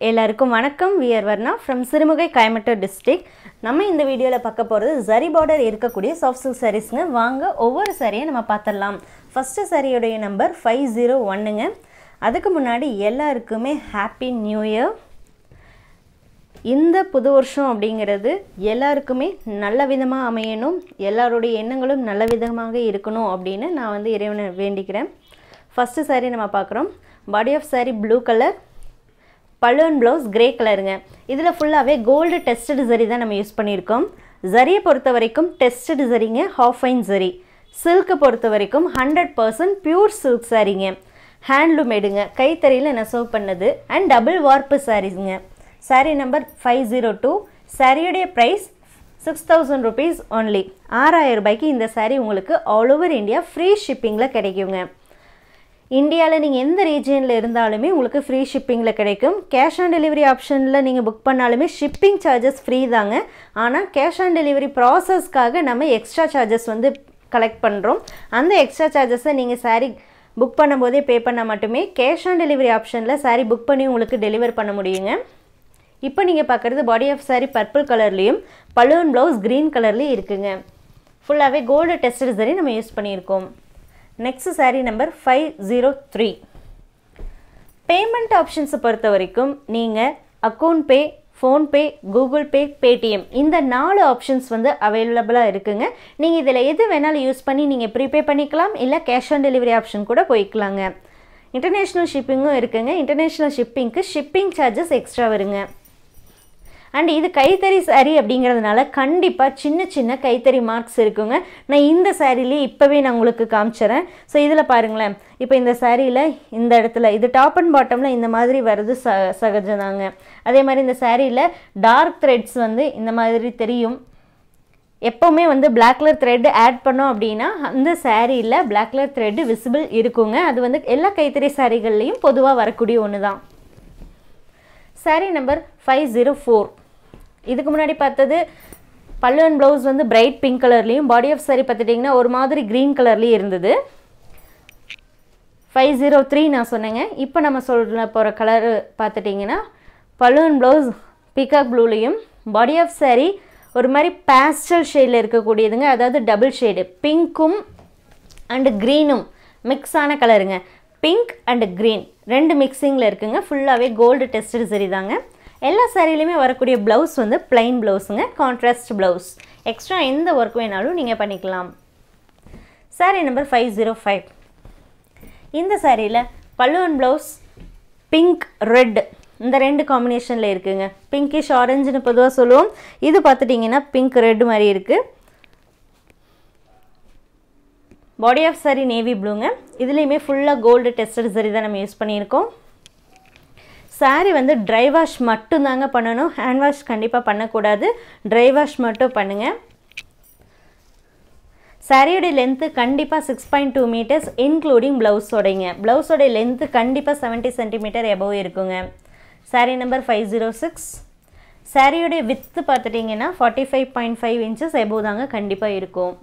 எல்லாருக்கும் வணக்கம் we are Varna from Sirumugai Coimbatore district நம்ம இந்த வீடியோவில் பார்க்க போகிறது ஜரி பார்டர் இருக்கக்கூடிய சாஃப்ட் சில்க் சாரீஸ்ங்க வாங்க ஒவ்வொரு சாரியை நம்ம பார்த்துடலாம் ஃபஸ்ட்டு சாரியோடைய நம்பர் ஃபைவ் ஜீரோ ஒன்னுங்க அதுக்கு முன்னாடி எல்லாருக்குமே ஹாப்பி நியூ இயர் இந்த புது வருஷம் அப்படிங்கிறது எல்லாருக்குமே நல்ல விதமாக அமையணும் எல்லாருடைய எண்ணங்களும் நல்ல விதமாக இருக்கணும் அப்படின்னு நான் வந்து இறைவனை வேண்டிக்கிறேன் ஃபஸ்ட்டு saree நம்ம பார்க்குறோம் body of saree blue colour balloon blouse grey கலருங்க இதில் ஃபுல்லாகவே கோல்டு டெஸ்டட் ஜரி தான் நம்ம யூஸ் பண்ணியிருக்கோம் ஜரியை பொறுத்த வரைக்கும் டெஸ்டட் ஜரிங்க ஹாஃப் ஃபைன் ஜரி சில்க்கை பொறுத்த வரைக்கும் ஹண்ட்ரட் பர்சன்ட் பியூர் சில்க் சாரீங்க ஹேண்ட்லூம் எடுங்க கைத்தறியில் நெசவு பண்ணது அண்ட் டபுள் வார்ப்பு சாரீஸுங்க saree number five zero two சாரியுடைய price six thousand rupees only ஆறாயிரம் ரூபாய்க்கு இந்த saree உங்களுக்கு ஆல் ஓவர் இந்தியா ஃப்ரீ ஷிப்பிங்கில் கிடைக்குங்க இந்தியாவில் நீங்கள் எந்த ரீஜியனில் இருந்தாலுமே உங்களுக்கு ஃப்ரீ ஷிப்பிங்கில் கிடைக்கும் கேஷ் ஆன் டெலிவரி ஆப்ஷனில் நீங்கள் புக் பண்ணாலுமே ஷிப்பிங் சார்ஜஸ் ஃப்ரீ தாங்க ஆனால் கேஷ் ஆன் டெலிவரி ப்ராசஸ்க்காக நம்ம எக்ஸ்ட்ரா சார்ஜஸ் வந்து கலெக்ட் பண்ணுறோம் அந்த எக்ஸ்ட்ரா சார்ஜஸை நீங்கள் saree புக் பண்ணும்போதே பே பண்ணால் மட்டுமே கேஷ் ஆன் டெலிவரி ஆப்ஷனில் saree புக் பண்ணி உங்களுக்கு டெலிவர் பண்ண முடியுங்க இப்போ நீங்கள் பார்க்குறது பாடி ஆஃப் saree பர்பிள் கலர்லேயும் பலூன் ப்ளவுஸ் க்ரீன் கலர்லேயும் இருக்குங்க ஃபுல்லாகவே கோல்டு டெஸ்டட் சரி நம்ம யூஸ் பண்ணியிருக்கோம் next saree number five zero three payment ஆப்ஷன்ஸை பொறுத்த வரைக்கும் நீங்கள் account pay PhonePe Google Pay Paytm இந்த நாலு ஆப்ஷன்ஸ் வந்து அவைலபிளாக இருக்குங்க நீங்கள் இதில் எது வேணாலும் யூஸ் பண்ணி நீங்கள் ப்ரீபே பண்ணிக்கலாம் இல்லை கேஷ் ஆன் டெலிவரி ஆப்ஷன் கூட போய்க்கலாங்க இன்டர்நேஷ்னல் ஷிப்பிங்கும் இருக்குங்க இன்டர்நேஷ்னல் ஷிப்பிங்க்கு ஷிப்பிங் சார்ஜஸ் எக்ஸ்ட்ரா வருங்க அண்ட் இது கைத்தறி saree அப்படிங்கிறதுனால கண்டிப்பாக சின்ன சின்ன கைத்தறி மார்க்ஸ் இருக்குங்க நான் இந்த சாரிலேயே இப்போவே நான் உங்களுக்கு காமிச்சிடறேன் ஸோ இதில் பாருங்களேன் இப்போ இந்த சாரியில் இந்த இடத்துல இது டாப் அண்ட் பாட்டமில் இந்த மாதிரி வருது ச சகஜதாங்க அதே மாதிரி இந்த சாரியில் டார்க் த்ரெட்ஸ் வந்து இந்த மாதிரி தெரியும் எப்போவுமே வந்து பிளாக் கலர் த்ரெட் ஆட் பண்ணோம் அப்படின்னா அந்த சாரியில் பிளாக் கலர் த்ரெட் விசிபிள் இருக்குங்க அது வந்து எல்லா கைத்தறி சாரிகள்லேயும் பொதுவாக வரக்கூடிய ஒன்று தான் saree number five zero four இதுக்கு முன்னாடி பார்த்தது பல்லுவன் ப்ளவுஸ் வந்து பிரைட் பிங்க் கலர்லேயும் பாடி ஆஃப் சாரி பார்த்துட்டிங்கன்னா ஒரு மாதிரி க்ரீன் கலர்லேயும் இருந்தது ஃபைவ் ஜீரோ த்ரீ நான் சொன்னேங்க இப்போ நம்ம சொல்ல போகிற கலர் பார்த்துட்டிங்கன்னா பல்லுவன் ப்ளவுஸ் பிகாக் ப்ளூலேயும் பாடி ஆஃப் சாரி ஒரு மாதிரி பேஸ்டல் ஷேடில் இருக்கக்கூடியதுங்க அதாவது டபுள் ஷேடு பிங்க்கும் அண்டு க்ரீனும் மிக்ஸான கலருங்க பிங்க் அண்டு க்ரீன் ரெண்டு மிக்சிங்கில் இருக்குங்க ஃபுல்லாகவே கோல்டு டெஸ்டட் சரி தாங்க எல்லா சாரிலையுமே வரக்கூடிய ப்ளவுஸ் வந்து பிளைன் ப்ளவுஸுங்க கான்ட்ராஸ்ட் ப்ளவுஸ் எக்ஸ்ட்ரா எந்த ஒர்க் வேணாலும் நீங்கள் பண்ணிக்கலாம் saree number five zero five இந்த சாரியில் பல்லுவன் ப்ளவுஸ் பிங்க் ரெட் இந்த ரெண்டு காம்பினேஷனில் இருக்குங்க பிங்கிஷ் ஆரஞ்சுன்னு பொதுவாக சொல்லுவோம் இது பார்த்துட்டிங்கன்னா பிங்க் ரெட் மாதிரி இருக்குது பாடி ஆஃப் சாரி நேவி ப்ளூங்க இதுலேயுமே ஃபுல்லாக கோல்டு டெஸ்டட் சரி தான் நம்ம யூஸ் பண்ணியிருக்கோம் சாரி வந்து ட்ரை வாஷ் மட்டும்தாங்க பண்ணணும் ஹேண்ட் வாஷ் கண்டிப்பாக பண்ணக்கூடாது ட்ரை வாஷ் மட்டும் பண்ணுங்கள் சாரியோடைய லென்த்து கண்டிப்பாக six point two meters including ப்ளவுஸோடைங்க ப்ளவுஸோடைய லென்த்து கண்டிப்பாக செவன்ட்டி சென்டிமீட்டர் எபவ் இருக்குங்க saree number five zero six சாரியோடைய வித்து பார்த்துட்டிங்கன்னா forty five point five inches above தாங்க கண்டிப்பாக இருக்கும்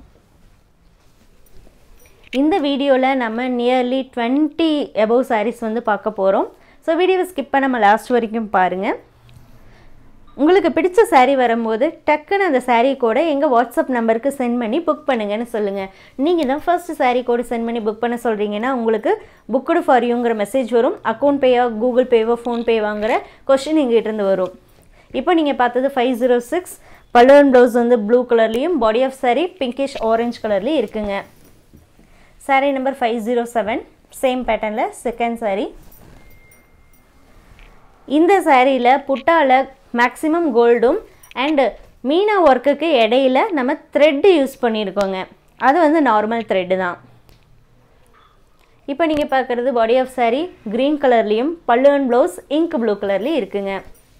இந்த வீடியோவில் நம்ம நியர்லி டுவெண்ட்டி எபவ் சாரீஸ் வந்து பார்க்க போகிறோம் ஸோ வீடியோவை ஸ்கிப் பண்ண நம்ம லாஸ்ட் வரைக்கும் பாருங்கள் உங்களுக்கு பிடிச்ச saree வரும்போது டக்குன்னு அந்த saree கூட எங்கள் வாட்ஸ்அப் நம்பருக்கு சென்ட் பண்ணி புக் பண்ணுங்கன்னு சொல்லுங்கள் நீங்கள் தான் ஃபர்ஸ்ட் saree கோடு சென்ட் பண்ணி புக் பண்ண சொல்கிறீங்கன்னா உங்களுக்கு புக்குடு ஃபார் யூங்கிற மெசேஜ் வரும் அக்கௌண்ட் பேயோ கூகுள் பேவோ ஃபோன்பே வாங்குற கொஷின் எங்கிட்டேருந்து வரும் இப்போ நீங்கள் பார்த்தது ஃபைவ் ஜீரோ சிக்ஸ் பல்லுவன் ப்ளவுஸ் வந்து ப்ளூ கலர்லேயும் body of saree pinkish orange கலர்லேயும் இருக்குங்க saree number five zero seven same பேட்டர்னில் செகண்ட் சாரீ இந்த சாரியில் புட்டாவில் மேக்ஸிமம் கோல்டும் அண்டு மீனா ஒர்க்குக்கு இடையில நம்ம த்ரெட்டு யூஸ் பண்ணியிருக்கோங்க அது வந்து நார்மல் த்ரெட்டு தான் இப்போ நீங்கள் பார்க்குறது பாடி ஆஃப் சாரீ க்ரீன் கலர்லேயும் பல்லுவன் ப்ளவுஸ் இங்க் ப்ளூ கலர்லேயும் இருக்குங்க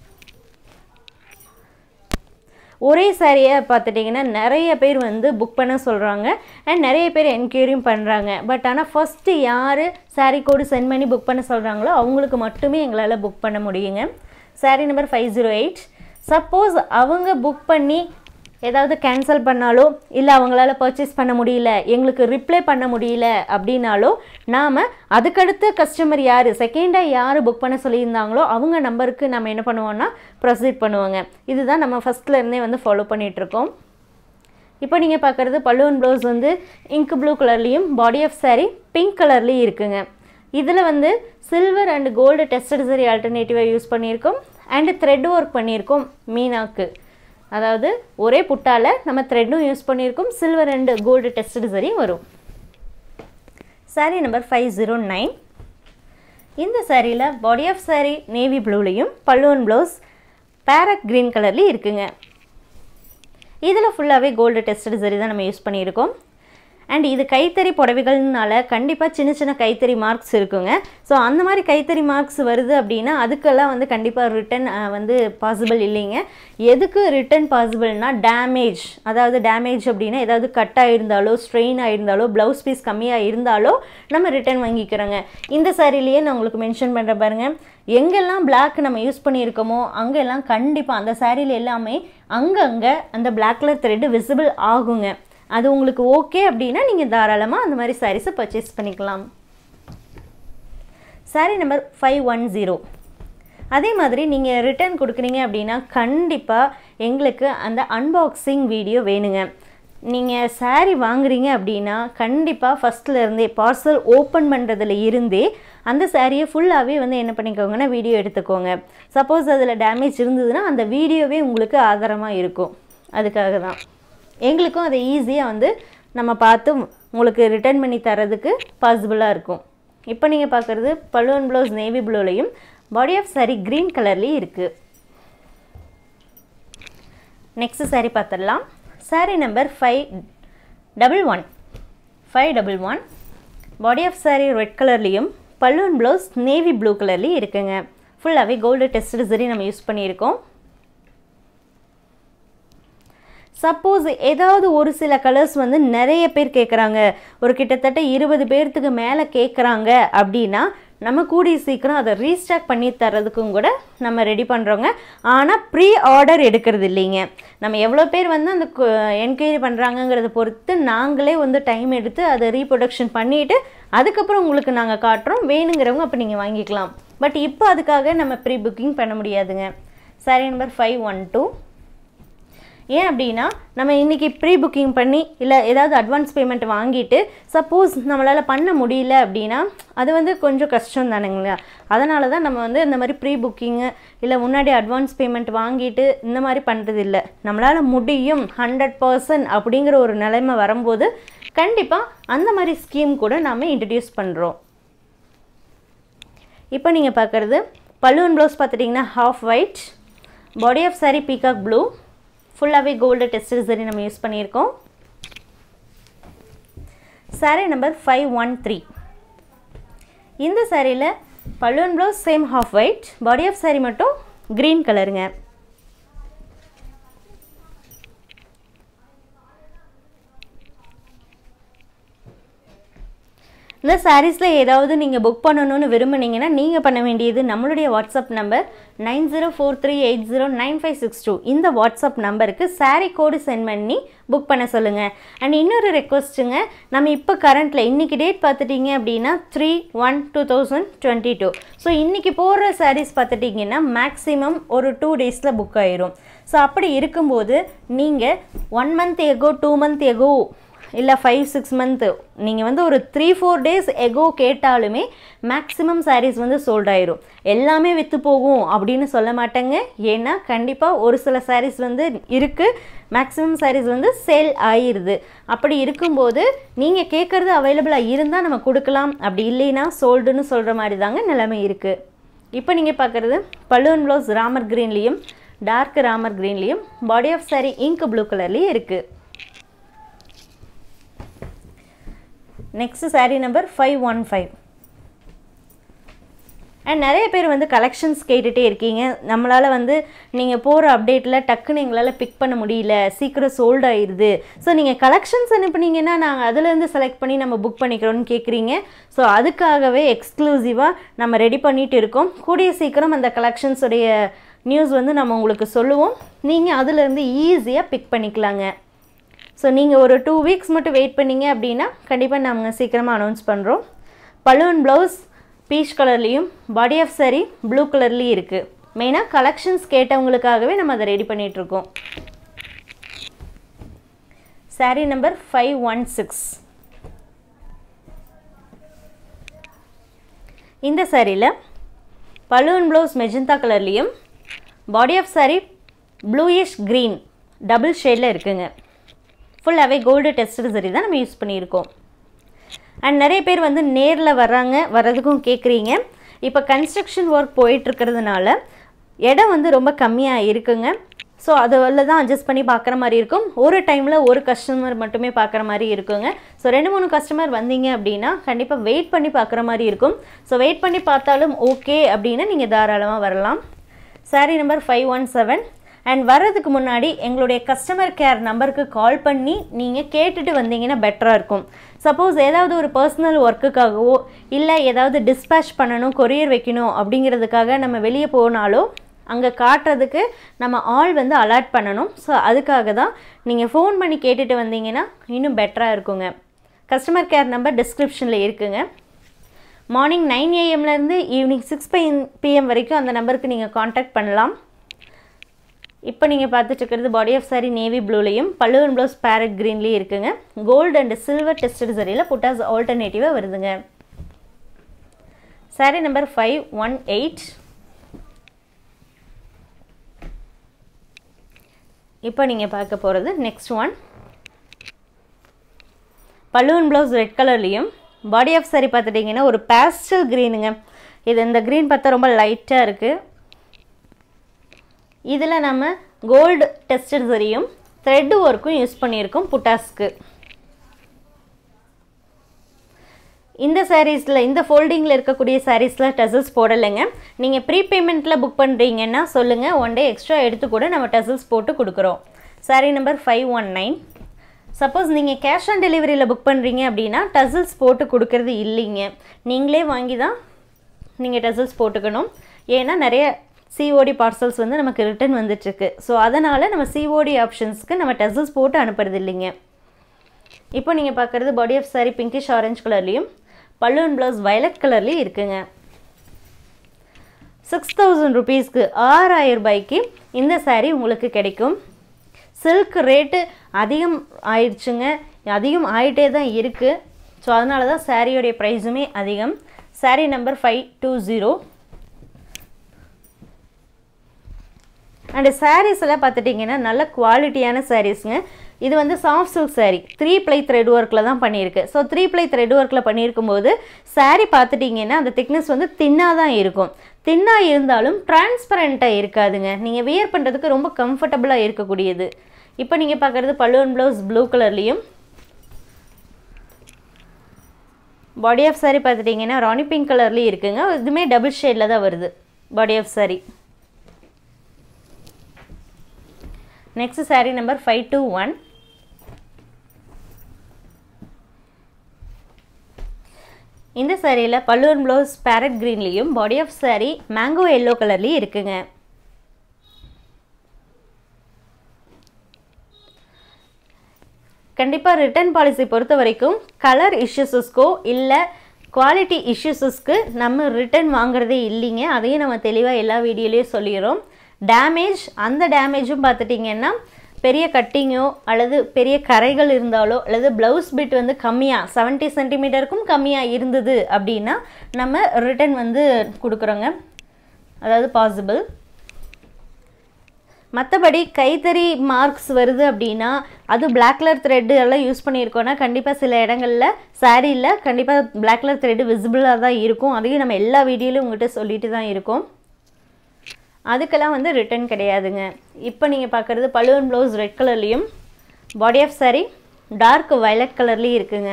ஒரே சாரியை பார்த்துட்டிங்கன்னா நிறைய பேர் வந்து புக் பண்ண சொல்கிறாங்க அண்ட் நிறைய பேர் என்கொயரியும் பண்ணுறாங்க பட் ஆனால் ஃபஸ்ட்டு யார் சாரீ கோடு சென்ட் பண்ணி புக் பண்ண சொல்கிறாங்களோ அவங்களுக்கு மட்டுமே எங்களால் புக் பண்ண முடியுங்க saree number five zero eight suppose அவங்க புக் பண்ணி ஏதாவது கேன்சல் பண்ணாலோ இல்லை அவங்களால பர்ச்சேஸ் பண்ண முடியல எங்களுக்கு ரிப்ளை பண்ண முடியல அப்படின்னாலோ நாம் அதுக்கடுத்த கஸ்டமர் யார் செகண்டாக யார் புக் பண்ண சொல்லியிருந்தாங்களோ அவங்க நம்பருக்கு நம்ம என்ன பண்ணுவோம்னா ப்ரொசீட் பண்ணுவாங்க இதுதான் நம்ம ஃபஸ்ட்ல இருந்தே வந்து ஃபாலோ பண்ணிகிட்ருக்கோம் இப்போ நீங்கள் பார்க்குறது பல்லுவன் ப்ளவுஸ் வந்து இங்க் ப்ளூ கலர்லேயும் பாடி ஆஃப் saree பிங்க் கலர்லேயும் இருக்குங்க இதில் வந்து silver and gold tested zari ஆல்டர்னேட்டிவாக யூஸ் பண்ணியிருக்கோம் அண்டு த்ரெட் ஒர்க் பண்ணியிருக்கோம் மீனாக்கு அதாவது ஒரே புட்டால நம்ம த்ரெட்டும் யூஸ் பண்ணியிருக்கோம் silver and gold tested zari வரும் saree number five zero nine இந்த சாரியில் பாடி ஆஃப் saree நேவி ப்ளூலையும் பல்லுவன் ப்ளவுஸ் பேரட் க்ரீன் கலர்லேயும் இருக்குங்க இதில் ஃபுல்லாகவே கோல்டு டெஸ்டட் சரி தான் நம்ம யூஸ் பண்ணியிருக்கோம் அண்ட் இது கைத்தறி புடவைகள்னால கண்டிப்பாக சின்ன சின்ன கைத்தறி மார்க்ஸ் இருக்குங்க ஸோ அந்த மாதிரி கைத்தறி மார்க்ஸ் வருது அப்படின்னா அதுக்கெல்லாம் வந்து கண்டிப்பாக ரிட்டன் வந்து பாசிபிள் இல்லைங்க எதுக்கு ரிட்டன் பாசிபிள்னா டேமேஜ் அதாவது டேமேஜ் அப்படின்னா ஏதாவது கட் ஆயிருந்தாலோ ஸ்ட்ரெயின் ஆயிருந்தாலோ ப்ளவுஸ் பீஸ் கம்மியாக இருந்தாலோ நம்ம ரிட்டன் வாங்கிக்கிறோங்க இந்த சாரிலேயே நான் உங்களுக்கு மென்ஷன் பண்ணுற பாருங்க எங்கெல்லாம் Black நம்ம யூஸ் பண்ணியிருக்கோமோ அங்கெல்லாம் கண்டிப்பாக அந்த சாரியில் எல்லாமே அங்கங்கே அந்த Black கலர் த்ரெட்டு விசிபிள் ஆகுங்க அது உங்களுக்கு ஓகே அப்படின்னா நீங்கள் தாராளமாக அந்த மாதிரி சாரீஸை பர்ச்சேஸ் பண்ணிக்கலாம் saree number five one zero அதே மாதிரி நீங்கள் ரிட்டர்ன் கொடுக்குறீங்க அப்படின்னா கண்டிப்பாக எங்களுக்கு அந்த அன்பாக்சிங் வீடியோ வேணுங்க நீங்கள் saree வாங்குறீங்க அப்படின்னா கண்டிப்பாக ஃபஸ்ட்டில் இருந்தே பார்சல் ஓப்பன் பண்ணுறதுல இருந்தே அந்த சாரியை ஃபுல்லாகவே வந்து என்ன பண்ணிக்கோங்கன்னா வீடியோ எடுத்துக்கோங்க சப்போஸ் அதில் டேமேஜ் இருந்ததுன்னா அந்த வீடியோவே உங்களுக்கு ஆதாரமாக இருக்கும் அதுக்காக தான் எங்களுக்கும் அதை ஈஸியாக வந்து நம்ம பார்த்து உங்களுக்கு ரிட்டர்ன் பண்ணி தரதுக்கு பாசிபிளாக இருக்கும் இப்போ நீங்கள் பார்க்குறது பல்லுவன் ப்ளவுஸ் நேவி ப்ளூலையும் பாடி ஆஃப் saree க்ரீன் கலர்லேயும் இருக்குது நெக்ஸ்ட் saree பார்த்துடலாம் saree number five double one five double one body of saree red கலர்லேயும் பல்லுவன் ப்ளவுஸ் நேவி ப்ளூ கலர்லேயும் இருக்குங்க ஃபுல்லாகவே கோல்டு டெஸ்ட் சரி நம்ம யூஸ் பண்ணியிருக்கோம் சப்போஸ் ஏதாவது ஒரு சில கலர்ஸ் வந்து நிறைய பேர் கேட்குறாங்க ஒரு கிட்டத்தட்ட இருபது பேர்த்துக்கு மேலே கேட்குறாங்க அப்படின்னா நம்ம கூடிய சீக்கிரம் அதை ரீஸ்டாக் பண்ணி தரதுக்கும் கூட நம்ம ரெடி பண்ணுறோங்க ஆனால் ப்ரீ ஆர்டர் எடுக்கிறது இல்லைங்க நம்ம எவ்வளோ பேர் வந்து அந்த என்கொயரி பண்ணுறாங்கங்கிறத பொறுத்து நாங்களே வந்து டைம் எடுத்து அதை ரீப்ரொடக்ஷன் பண்ணிவிட்டு அதுக்கப்புறம் உங்களுக்கு நாங்கள் காட்டுறோம் வேணுங்கிறவங்க அப்போ நீங்கள் வாங்கிக்கலாம் பட் இப்போ அதுக்காக நம்ம ப்ரீ புக்கிங் பண்ண முடியாதுங்க saree number five one two ஏன் அப்படின்னா நம்ம இன்றைக்கி ப்ரீ புக்கிங் பண்ணி இல்லை ஏதாவது அட்வான்ஸ் பேமெண்ட் வாங்கிட்டு சப்போஸ் நம்மளால் பண்ண முடியல அப்படின்னா அது வந்து கொஞ்சம் கஷ்டம் தானுங்களா அதனால தான் நம்ம வந்து இந்த மாதிரி ப்ரீ புக்கிங்கு இல்லை முன்னாடி அட்வான்ஸ் பேமெண்ட் வாங்கிட்டு இந்த மாதிரி பண்ணுறது இல்லை நம்மளால் முடியும் ஹண்ட்ரட் பர்சன்ட் அப்படிங்கிற ஒரு நிலைமை வரும்போது கண்டிப்பாக அந்த மாதிரி ஸ்கீம் கூட நாம் இன்ட்ரடியூஸ் பண்ணுறோம் இப்போ நீங்கள் பார்க்குறது பலூன் ப்ளவுஸ் பார்த்துட்டிங்கன்னா half white body of saree peacock blue ஃபுல்லாகவே கோல்டு டெஸ்டட் சரி நம்ம யூஸ் பண்ணியிருக்கோம் saree number five one three இந்த சாரியில் பல்லுவன் blouse same half white body of saree மட்டும் க்ரீன் கலருங்க இந்த சாரீஸில் ஏதாவது நீங்கள் புக் பண்ணணும்னு விரும்புனீங்கன்னா நீங்கள் பண்ண வேண்டியது நம்மளுடைய WhatsApp number nine zero four three eight zero nine five six two இந்த வாட்ஸ்அப் நம்பருக்கு saree கோடு சென்ட் பண்ணி புக் பண்ண சொல்லுங்கள் அண்ட் இன்னொரு ரெக்வஸ்ட்டுங்க நம்ம இப்போ கரண்ட்டில் இன்றைக்கி டேட் பார்த்துட்டிங்க அப்படின்னா three one two thousand twenty two so இன்றைக்கி போடுற சாரீஸ் பார்த்துட்டிங்கன்னா மேக்ஸிமம் ஒரு டூ டேஸில் புக் ஆயிரும் ஸோ அப்படி இருக்கும்போது நீங்கள் one month ago two month ago இல்லை ஃபைவ் சிக்ஸ் மந்த்து நீங்கள் வந்து ஒரு த்ரீ ஃபோர் டேஸ் எகோ கேட்டாலுமே மேக்ஸிமம் sarees வந்து சோல்ட் ஆயிரும் எல்லாமே விற்று போகும் அப்படின்னு சொல்ல மாட்டேங்க ஏன்னா கண்டிப்பாக ஒரு சில sarees வந்து இருக்குது மேக்ஸிமம் sarees வந்து சேல் ஆயிருது அப்படி இருக்கும்போது நீங்கள் கேட்குறது அவைலபிளாக இருந்தால் நம்ம கொடுக்கலாம் அப்படி இல்லைன்னா சோல்டுன்னு சொல்கிற மாதிரி தாங்க நிலைமை இருக்குது இப்போ நீங்கள் பார்க்குறது பலூன் ப்ளவுஸ் ராமர் க்ரீன்லேயும் டார்க் ராமர் க்ரீன்லேயும் body of saree ink blue கலர்லேயும் இருக்குது next saree number five one five and நிறைய பேர் வந்து கலெக்ஷன்ஸ் கேட்டுகிட்டே இருக்கீங்க நம்மளால் வந்து நீங்கள் போகிற அப்டேட்டில் டக்குன்னு எங்களால் பிக் பண்ண முடியல சீக்கிரம் சோல்ட் ஆயிடுது ஸோ நீங்கள் கலெக்ஷன்ஸ் அனுப்புனீங்கன்னா நாங்கள் அதுலேருந்து செலக்ட் பண்ணி நம்ம புக் பண்ணிக்கிறோன்னு கேட்குறீங்க ஸோ அதுக்காகவே எக்ஸ்க்ளூசிவாக நம்ம ரெடி பண்ணிட்டு இருக்கோம் கூடிய சீக்கிரம் அந்த கலெக்ஷன்ஸுடைய நியூஸ் வந்து நம்ம உங்களுக்கு சொல்லுவோம் நீங்கள் அதிலேருந்து ஈஸியாக பிக் பண்ணிக்கலாங்க ஸோ நீங்கள் ஒரு டூ வீக்ஸ் மட்டும் வெயிட் பண்ணீங்க அப்படின்னா கண்டிப்பாக நாங்கள் சீக்கிரமாக அனௌன்ஸ் பண்ணுறோம் பலூன் ப்ளவுஸ் பீச் கலர்லேயும் பாடி ஆஃப் சாரி ப்ளூ கலர்லேயும் இருக்குது மெயினாக கலெக்ஷன்ஸ் கேட்டவங்களுக்காகவே நம்ம அதை ரெடி பண்ணிகிட்ருக்கோம் saree number five one six இந்த சாரியில் பலூன் ப்ளவுஸ் மெஜந்தா கலர்லேயும் body of saree bluish green double ஷேடில் இருக்குங்க ஃபுல்லாகவே கோல்டு டெஸ்டட் சரி தான் நம்ம யூஸ் பண்ணியிருக்கோம் அண்ட் நிறைய பேர் வந்து நேரில் வர்றாங்க வர்றதுக்கும் கேட்குறீங்க இப்போ கன்ஸ்ட்ரக்ஷன் ஒர்க் போயிட்டுருக்கிறதுனால இடம் வந்து ரொம்ப கம்மியாக இருக்குங்க ஸோ அதில் தான் அட்ஜஸ்ட் பண்ணி பார்க்குற மாதிரி இருக்கும் ஒரு டைமில் ஒரு கஸ்டமர் மட்டுமே பார்க்குற மாதிரி இருக்குங்க ஸோ ரெண்டு மூணு கஸ்டமர் வந்தீங்க அப்படின்னா கண்டிப்பாக வெயிட் பண்ணி பார்க்குற மாதிரி இருக்கும் ஸோ வெயிட் பண்ணி பார்த்தாலும் ஓகே அப்படின்னு நீங்கள் தாராளமாக வரலாம் saree number five one seven and வர்றதுக்கு முன்னாடி எங்களுடைய கஸ்டமர் கேர் நம்பருக்கு கால் பண்ணி நீங்கள் கேட்டுட்டு வந்தீங்கன்னா பெட்டராக இருக்கும் சப்போஸ் ஏதாவது ஒரு பர்சனல் ஒர்க்குக்காகவோ இல்லை ஏதாவது டிஸ்பேச் பண்ணணும் கொரியர் வைக்கணும் அப்படிங்கிறதுக்காக நம்ம வெளியே போனாலோ அங்கே காட்டுறதுக்கு நம்ம ஆள் வந்து அலாட் பண்ணணும் ஸோ அதுக்காக தான் நீங்கள் ஃபோன் பண்ணி கேட்டுட்டு வந்தீங்கன்னா இன்னும் பெட்டராக இருக்குங்க கஸ்டமர் கேர் நம்பர் டிஸ்கிரிப்ஷனில் இருக்குங்க மார்னிங் நைன் ஏஎம்லேருந்து ஈவினிங் சிக்ஸ் பிஎம் பிஎம் வரைக்கும் அந்த நம்பருக்கு நீங்கள் காண்டாக்ட் பண்ணலாம் இப்போ நீங்கள் பார்த்துட்டு இருக்கிறது பாடி ஆஃப் சாரி நேவி ப்ளூலையும் பல்லுவன் ப்ளவுஸ் பேரட் க்ரீன்லேயும் இருக்குங்க கோல்டு அண்ட் சில்வர் டெஸ்டட் சரியில் புட்டாஸ் ஆல்டர்னேட்டிவாக வருதுங்க saree number five one eight இப்போ நீங்கள் பார்க்க போகிறது நெக்ஸ்ட் ஒன் பல்லுவன் ப்ளவுஸ் ரெட் கலர்லேயும் பாடி ஆஃப் சாரி பார்த்துட்டிங்கன்னா ஒரு பேஸ்டல் க்ரீனுங்க இது இந்த க்ரீன் பார்த்தா ரொம்ப லைட்டாக இருக்குது இதில் நம்ம கோல்டு டெஸ்டட் சரியும் த்ரெட்டு ஒர்க்கும் யூஸ் பண்ணியிருக்கோம் புட்டாஸ்க்கு இந்த சாரீஸில் இந்த ஃபோல்டிங்கில் இருக்கக்கூடிய சாரீஸில் டசல்ஸ் போடலைங்க நீங்கள் ப்ரீ பேமெண்ட்டில் புக் பண்ணுறீங்கன்னா சொல்லுங்கள் ஒன் டே எக்ஸ்ட்ரா எடுத்து கூட நம்ம டசல்ஸ் போட்டு கொடுக்குறோம் saree number five one nine suppose நீங்கள் கேஷ் ஆன் டெலிவரியில் புக் பண்ணுறீங்க அப்படின்னா டசல்ஸ் போட்டு கொடுக்கறது இல்லைங்க நீங்களே வாங்கி தான் நீங்கள் டசல்ஸ் போட்டுக்கணும் ஏன்னா நிறைய சிஓடி பார்சல்ஸ் வந்து நமக்கு ரிட்டன் வந்துட்டுருக்கு ஸோ அதனால் நம்ம சிஓடி ஆப்ஷன்ஸ்க்கு நம்ம டசல்ஸ் போட்டு அனுப்புறது இல்லைங்க இப்போ நீங்கள் பார்க்குறது body of saree pinkish orange கலர்லேயும் பல்லுவன் ப்ளவுஸ் வயலட் கலர்லேயும் இருக்குங்க சிக்ஸ் தௌசண்ட் ருபீஸ்க்கு ஆறாயிரம் ரூபாய்க்கு இந்த சாரீ உங்களுக்கு கிடைக்கும் சில்க் ரேட்டு அதிகம் ஆயிடுச்சுங்க அதிகம் ஆகிட்டே தான் இருக்குது ஸோ அதனால தான் சாரியோடைய ப்ரைஸுமே அதிகம் saree number five two zero and sarees எல்லாம் பார்த்துட்டிங்கன்னா நல்ல குவாலிட்டியான சாரீஸுங்க இது வந்து soft silk saree three ply thread ஒர்க்கில் தான் பண்ணியிருக்கு ஸோ த்ரீ ப்ளை த்ரெட் ஒர்க்கில் பண்ணியிருக்கும் போது சாரீ பார்த்துட்டிங்கன்னா அந்த திக்னஸ் வந்து தின்னாக தான் இருக்கும் தின்னாக இருந்தாலும் டிரான்ஸ்பரண்ட்டாக இருக்காதுங்க நீங்கள் வியர் பண்ணுறதுக்கு ரொம்ப கம்ஃபர்டபுளாக இருக்கக்கூடியது இப்போ நீங்கள் பார்க்குறது பல்லுவன் ப்ளவுஸ் ப்ளூ கலர்லேயும் பாடி ஆஃப் சாரீ பார்த்துட்டிங்கன்னா ராணி பிங்க் கலர்லேயும் இருக்குங்க இதுவுமே டபுள் ஷேடில் தான் வருது body of saree next saree number five two one இந்த சாரியில் பல்லுவன் ப்ளவுஸ் பேரட் க்ரீன்லேயும் body of saree mango yellow கலர்லேயும் இருக்குங்க கண்டிப்பாக ரிட்டர்ன் பாலிசி பொறுத்த வரைக்கும் கலர் இஷ்யூஸஸ்க்கோ இல்லை குவாலிட்டி இஷ்யூஸஸ்க்கு நம்ம ரிட்டர்ன் வாங்குறதே இல்லைங்க அதையும் நம்ம தெளிவாக எல்லா வீடியோலேயும் சொல்லிடுறோம் டேமேஜ் அந்த டேமேஜும் பார்த்துட்டிங்கன்னா பெரிய கட்டிங்கோ அல்லது பெரிய கரைகள் இருந்தாலோ அல்லது ப்ளவுஸ் பிட் வந்து கம்மியாக செவன்ட்டி சென்டிமீட்டருக்கும் கம்மியாக இருந்தது அப்படின்னா நம்ம ரிட்டன் வந்து கொடுக்குறோங்க அதாவது பாசிபிள் மற்றபடி கைத்தறி மார்க்ஸ் வருது அப்படின்னா அது பிளாக் கலர் த்ரெட்டு எல்லாம் யூஸ் பண்ணியிருக்கோன்னா கண்டிப்பாக சில இடங்களில் சாரியில் கண்டிப்பாக பிளாக் கலர் த்ரெட்டு விசிபிளாக தான் இருக்கும் அதையும் நம்ம எல்லா வீடியோலையும் உங்கள்கிட்ட சொல்லிட்டு தான் இருக்கோம் அதுக்கெல்லாம் வந்து ரிட்டன் கிடையாதுங்க இப்போ நீங்கள் பார்க்குறது பழுவன் ப்ளவுஸ் ரெட் கலர்லேயும் body of saree dark violet கலர்லேயும் இருக்குங்க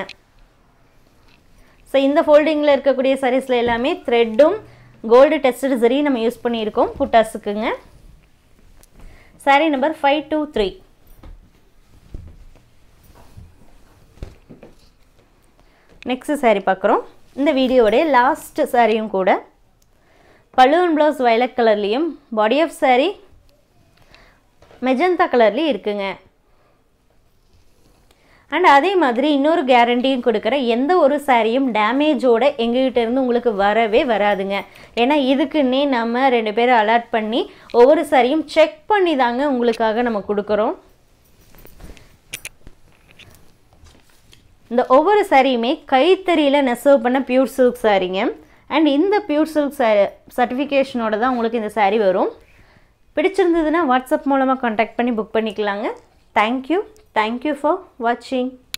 ஸோ இந்த ஃபோல்டிங்கில் இருக்கக்கூடிய சாரீஸில் எல்லாமே த்ரெட்டும் கோல்டு டெஸ்டட் சரி நம்ம யூஸ் பண்ணியிருக்கோம் புட்டாஸுக்குங்க saree number five two three next saree பார்க்குறோம் இந்த வீடியோடைய லாஸ்ட் சாரியும் கூட பல்லுவன் ப்ளவுஸ் வயலட் கலர்லேயும் பாடி ஆஃப் saree மெஜந்தா கலர்லேயும் இருக்குங்க அண்ட் அதே மாதிரி இன்னொரு கேரண்டியும் கொடுக்குற எந்த ஒரு சாரியும் டேமேஜோட எங்ககிட்ட இருந்து உங்களுக்கு வரவே வராதுங்க ஏன்னா இதுக்குன்னே நம்ம ரெண்டு பேரும் அலர்ட் பண்ணி ஒவ்வொரு சாரியும் செக் பண்ணி தாங்க உங்களுக்காக நம்ம கொடுக்குறோம் இந்த ஒவ்வொரு சாரியுமே கைத்தறியில் நெசவு பண்ண பியூர் சில்க் சாரீங்க அண்ட் இந்த பியூர் சில்க் சர்டிஃபிகேஷனோட தான் உங்களுக்கு இந்த saree வரும் பிடிச்சிருந்ததுன்னா வாட்ஸ்அப் மூலமாக காண்டாக்ட் பண்ணி புக் பண்ணிக்கலாங்க தேங்க்யூ தேங்க்யூ ஃபார் வாட்சிங்